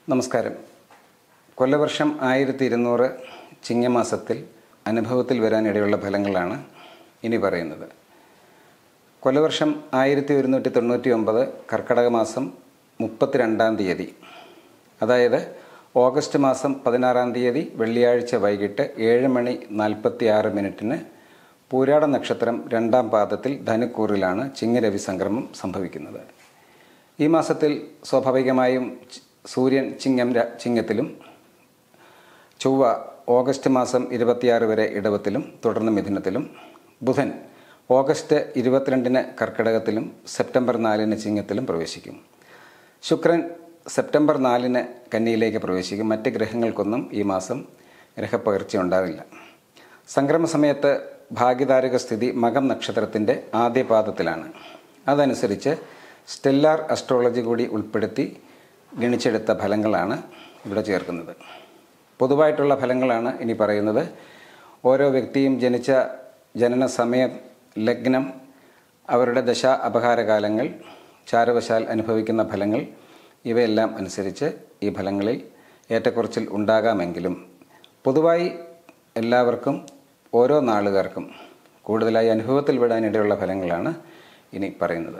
നമസ്കാരം കൊല്ലവർഷം ആയിരത്തി ഇരുന്നൂറ് ചിങ്ങമാസത്തിൽ അനുഭവത്തിൽ വരാനിടയുള്ള ഫലങ്ങളാണ് ഇനി പറയുന്നത് കൊല്ലവർഷം ആയിരത്തി ഒരുന്നൂറ്റി തൊണ്ണൂറ്റി ഒമ്പത് കർക്കടക മാസം മുപ്പത്തിരണ്ടാം തീയതി അതായത് ഓഗസ്റ്റ് മാസം പതിനാറാം തീയതി വെള്ളിയാഴ്ച വൈകിട്ട് ഏഴ് മണി നാൽപ്പത്തി ആറ് മിനിറ്റിന് പൂരാട നക്ഷത്രം രണ്ടാം പാദത്തിൽ ധനുക്കൂറിലാണ് ചിങ്ങരവി സംക്രമം സംഭവിക്കുന്നത് ഈ മാസത്തിൽ സ്വാഭാവികമായും ചി- സൂര്യൻ ചിങ്ങം ര- ചിങ്ങത്തിലും ചൊവ്വ ഓഗസ്റ്റ് മാസം ഇരുപത്തിയാറ് വരെ ഇടവത്തിലും തുടർന്ന് മിഥുനത്തിലും ബുധൻ ഓഗസ്റ്റ് ഇരുപത്തിരണ്ടിന് കർക്കിടകത്തിലും സെപ്റ്റംബർ നാലിന് ചിങ്ങത്തിലും പ്രവേശിക്കും ശുക്രൻ സെപ്റ്റംബർ നാലിന് കന്നിയിലേക്ക് പ്രവേശിക്കും മറ്റ് ഗ്രഹങ്ങൾക്കൊന്നും ഈ മാസം ഗ്രഹപ്പകർച്ച ഉണ്ടാവില്ല സംക്രമ സമയത്ത് ഭാഗ്യതാരക സ്ഥിതി മകം നക്ഷത്രത്തിൻ്റെ ആദ്യ പാദത്തിലാണ് അതനുസരിച്ച് സ്റ്റെല്ലാർ അസ്ട്രോളജി കൂടി ഉൾപ്പെടുത്തി ഗണിച്ചെടുത്ത ഫലങ്ങളാണ് ഇവിടെ ചേർക്കുന്നത് പൊതുവായിട്ടുള്ള ഫലങ്ങളാണ് ഇനി പറയുന്നത് ഓരോ വ്യക്തിയും ജനിച്ച ജനന സമയം ലഗ്നം അവരുടെ ദശ അപകാരകാലങ്ങൾ ചാരവശാൽ അനുഭവിക്കുന്ന ഫലങ്ങൾ ഇവയെല്ലാം അനുസരിച്ച് ഈ ഫലങ്ങളിൽ ഏറ്റക്കുറച്ചിൽ ഉണ്ടാകാമെങ്കിലും പൊതുവായി എല്ലാവർക്കും ഓരോ നാളുകാർക്കും കൂടുതലായി അനുഭവത്തിൽ വിടാനിടയുള്ള ഫലങ്ങളാണ് ഇനി പറയുന്നത്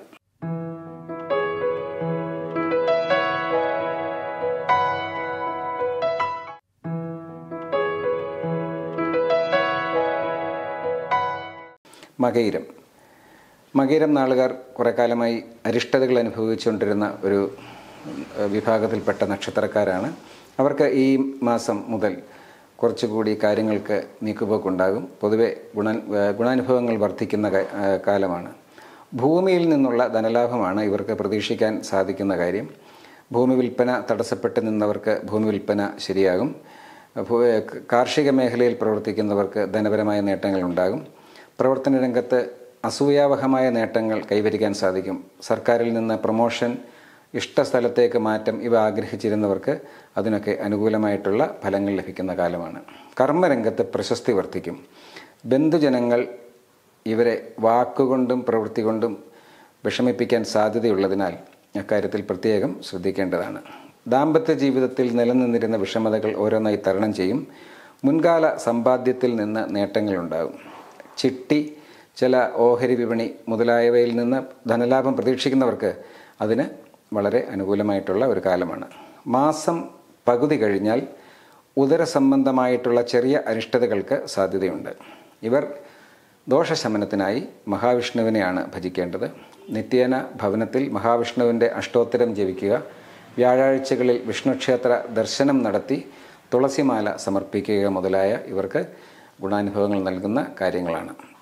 മകയിരം മകയിരം നാളുകാർ കുറെ കാലമായി അരിഷ്ടതകൾ അനുഭവിച്ചുകൊണ്ടിരുന്ന ഒരു ഏഹ്, വിഭാഗത്തിൽപ്പെട്ട നക്ഷത്രക്കാരാണ് അവർക്ക് ഈ മാസം മുതൽ കുറച്ചുകൂടി കാര്യങ്ങൾക്ക് നീക്കുപോക്കുണ്ടാകും പൊതുവെ ഗുണ ഏഹ്, ഗുണാനുഭവങ്ങൾ വർദ്ധിക്കുന്ന ക- ഏഹ്, കാലമാണ് ഭൂമിയിൽ നിന്നുള്ള ധനലാഭമാണ് ഇവർക്ക് പ്രതീക്ഷിക്കാൻ സാധിക്കുന്ന കാര്യം ഭൂമി വിൽപ്പന തടസ്സപ്പെട്ട് നിന്നവർക്ക് ഭൂമി വിൽപ്പന ശരിയാകും ഭൂ- കാർഷിക മേഖലയിൽ പ്രവർത്തിക്കുന്നവർക്ക് ധനപരമായ നേട്ടങ്ങൾ ഉണ്ടാകും പ്രവർത്തന രംഗത്ത് അസൂയാവഹമായ നേട്ടങ്ങൾ കൈവരിക്കാൻ സാധിക്കും സർക്കാരിൽ നിന്ന് പ്രൊമോഷൻ ഇഷ്ട സ്ഥലത്തേക്ക് മാറ്റം ഇവ ആഗ്രഹിച്ചിരുന്നവർക്ക് അതിനൊക്കെ അനുകൂലമായിട്ടുള്ള ഫലങ്ങൾ ലഭിക്കുന്ന കാലമാണ് കർമ്മരംഗത്ത് പ്രശസ്തി വർദ്ധിക്കും ബന്ധുജനങ്ങൾ ഇവരെ വാക്കുകൊണ്ടും പ്രവൃത്തി കൊണ്ടും വിഷമിപ്പിക്കാൻ സാധ്യതയുള്ളതിനാൽ അക്കാര്യത്തിൽ പ്രത്യേകം ശ്രദ്ധിക്കേണ്ടതാണ് ദാമ്പത്യ ജീവിതത്തിൽ നിലനിന്നിരുന്ന വിഷമതകൾ ഓരോന്നായി തരണം ചെയ്യും മുൻകാല സമ്പാദ്യത്തിൽ നിന്ന് നേട്ടങ്ങളുണ്ടാകും ചിട്ടി ചില ഓഹരി വിപണി മുതലായവയിൽ നിന്ന് ധനലാഭം പ്രതീക്ഷിക്കുന്നവർക്ക് അതിന് വളരെ അനുകൂലമായിട്ടുള്ള ഒരു കാലമാണ് മാസം പകുതി കഴിഞ്ഞാൽ ഉദര സംബന്ധമായിട്ടുള്ള ചെറിയ അനിഷ്ടതകൾക്ക് സാധ്യതയുണ്ട് ഇവർ ദോഷശമനത്തിനായി മഹാവിഷ്ണുവിനെയാണ് ഭജിക്കേണ്ടത് നിത്യേന ഭവനത്തിൽ മഹാവിഷ്ണുവിൻ്റെ അഷ്ടോത്തരം ജപിക്കുക വ്യാഴാഴ്ചകളിൽ വിഷ്ണുക്ഷേത്ര ദർശനം നടത്തി തുളസിമാല സമർപ്പിക്കുക മുതലായ ഇവർക്ക് ഗുണാനുഭവങ്ങൾ നൽകുന്ന കാര്യങ്ങളാണ്